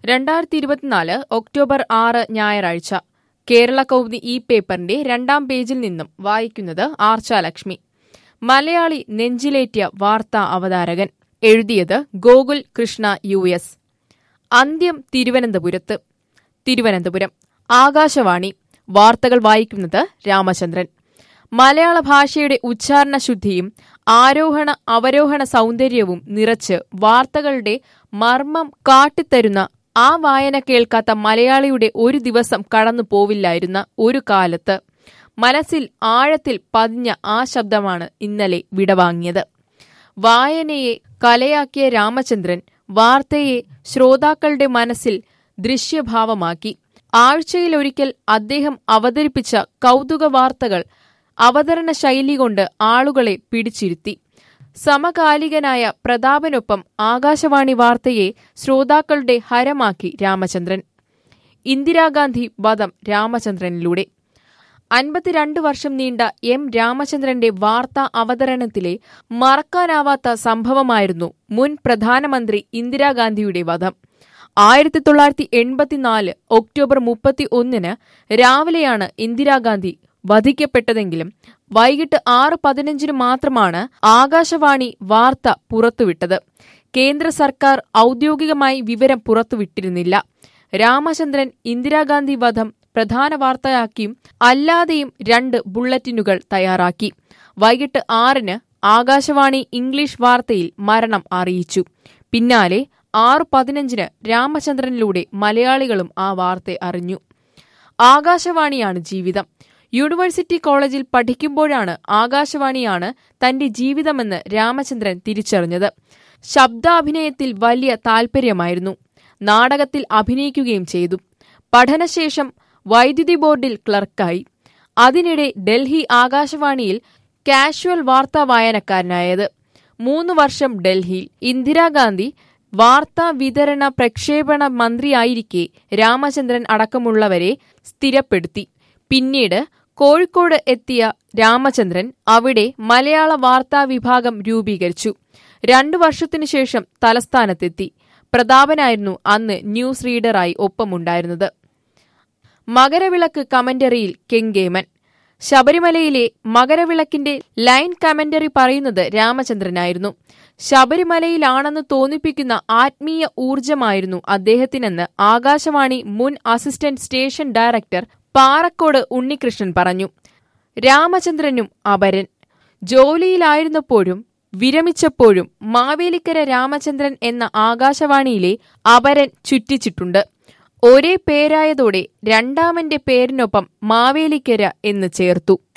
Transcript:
രണ്ടായിരത്തി ഇരുപത്തിനാല് ഒക്ടോബർ ആറ് ഞായറാഴ്ച കേരള കൗമുദി ഈ പേപ്പറിന്റെ രണ്ടാം പേജിൽ നിന്നും വായിക്കുന്നത് ആർച്ചാലക്ഷ്മി മലയാളി നെഞ്ചിലേറ്റിയ വാർത്താ അവതാരകൻ എഴുതിയത് ഗോകുൽ കൃഷ്ണ യു എസ് അന്ത്യം തിരുവനന്തപുരത്ത് തിരുവനന്തപുരം ആകാശവാണി വാർത്തകൾ വായിക്കുന്നത് രാമചന്ദ്രൻ മലയാള ഭാഷയുടെ ഉച്ചാരണ ശുദ്ധിയും ആരോഹണ അവരോഹണ സൗന്ദര്യവും നിറച്ച് വാർത്തകളുടെ മർമ്മം കാട്ടിത്തരുന്ന ആ വായന കേൾക്കാത്ത മലയാളിയുടെ ഒരു ദിവസം കടന്നു പോവില്ലായിരുന്ന ഒരു കാലത്ത് മനസ്സിൽ ആഴത്തിൽ പതിഞ്ഞ ആ ശബ്ദമാണ് ഇന്നലെ വിടവാങ്ങിയത് വായനയെ കലയാക്കിയ രാമചന്ദ്രൻ വാർത്തയെ ശ്രോതാക്കളുടെ മനസ്സിൽ ദൃശ്യഭാവമാക്കി ആഴ്ചയിലൊരിക്കൽ അദ്ദേഹം അവതരിപ്പിച്ച കൗതുക വാർത്തകൾ അവതരണ ശൈലി കൊണ്ട് ആളുകളെ പിടിച്ചിരുത്തി സമകാലികനായ പ്രതാപനൊപ്പം ആകാശവാണി വാർത്തയെ ശ്രോതാക്കളുടെ ഹരമാക്കി രാമചന്ദ്രൻ ഇന്ദിരാഗാന്ധി വധം രാമചന്ദ്രനിലൂടെ അൻപത്തിരണ്ട് വർഷം നീണ്ട എം രാമചന്ദ്രന്റെ വാർത്താ അവതരണത്തിലെ മറക്കാനാവാത്ത സംഭവമായിരുന്നു മുൻ പ്രധാനമന്ത്രി ഇന്ദിരാഗാന്ധിയുടെ വധം ആയിരത്തി തൊള്ളായിരത്തി എൺപത്തിനാല് ഒക്ടോബർ മുപ്പത്തി ഒന്നിന് രാവിലെയാണ് ഇന്ദിരാഗാന്ധി വധിക്കപ്പെട്ടതെങ്കിലും വൈകിട്ട് ആറ് പതിനഞ്ചിന് മാത്രമാണ് ആകാശവാണി വാർത്ത പുറത്തുവിട്ടത് കേന്ദ്ര സർക്കാർ ഔദ്യോഗികമായി വിവരം പുറത്തുവിട്ടിരുന്നില്ല രാമചന്ദ്രൻ ഇന്ദിരാഗാന്ധി വധം പ്രധാന വാർത്തയാക്കിയും അല്ലാതെയും രണ്ട് ബുള്ളറ്റിനുകൾ തയ്യാറാക്കി വൈകിട്ട് ആറിന് ആകാശവാണി ഇംഗ്ലീഷ് വാർത്തയിൽ മരണം അറിയിച്ചു പിന്നാലെ ആറ് പതിനഞ്ചിന് രാമചന്ദ്രനിലൂടെ മലയാളികളും ആ വാർത്ത അറിഞ്ഞു ആകാശവാണിയാണ് ജീവിതം യൂണിവേഴ്സിറ്റി കോളേജിൽ പഠിക്കുമ്പോഴാണ് ആകാശവാണിയാണ് തന്റെ ജീവിതമെന്ന് രാമചന്ദ്രൻ തിരിച്ചറിഞ്ഞത് ശബ്ദാഭിനയത്തിൽ വലിയ താൽപര്യമായിരുന്നു നാടകത്തിൽ അഭിനയിക്കുകയും ചെയ്തു പഠനശേഷം വൈദ്യുതി ബോർഡിൽ ക്ലർക്കായി അതിനിടെ ഡൽഹി ആകാശവാണിയിൽ കാഷ്വൽ വാർത്താ വായനക്കാരനായത് മൂന്ന് വർഷം ഡൽഹിയിൽ ഇന്ദിരാഗാന്ധി വാർത്താ വിതരണ പ്രക്ഷേപണ മന്ത്രിയായിരിക്കെ രാമചന്ദ്രൻ അടക്കമുള്ളവരെ സ്ഥിരപ്പെടുത്തി പിന്നീട് കോഴിക്കോട് എത്തിയ രാമചന്ദ്രൻ അവിടെ മലയാള വാർത്താ വിഭാഗം രൂപീകരിച്ചു രണ്ടു വർഷത്തിനു ശേഷം തലസ്ഥാനത്തെത്തി പ്രതാപനായിരുന്നു അന്ന് ന്യൂസ് റീഡറായി ഒപ്പമുണ്ടായിരുന്നത് മകരവിളക്ക് കമന്ററിയിൽ കെങ്കേമൻ ശബരിമലയിലെ മകരവിളക്കിന്റെ ലൈൻ കമന്ററി പറയുന്നത് രാമചന്ദ്രനായിരുന്നു ശബരിമലയിലാണെന്ന് തോന്നിപ്പിക്കുന്ന ആത്മീയ ഊർജമായിരുന്നു അദ്ദേഹത്തിനെന്ന് ആകാശവാണി മുൻ assistant station director Parakkode Unnikrishnan പറഞ്ഞു രാമചന്ദ്രനും അപരൻ ജോലിയിലായിരുന്നപ്പോഴും വിരമിച്ചപ്പോഴും മാവേലിക്കര രാമചന്ദ്രൻ എന്ന ആകാശവാണിയിലെ അപരൻ ചുറ്റിച്ചിട്ടുണ്ട് ഒരേ പേരായതോടെ രണ്ടാമന്റെ പേരിനൊപ്പം മാവേലിക്കര എന്ന് ചേർത്തു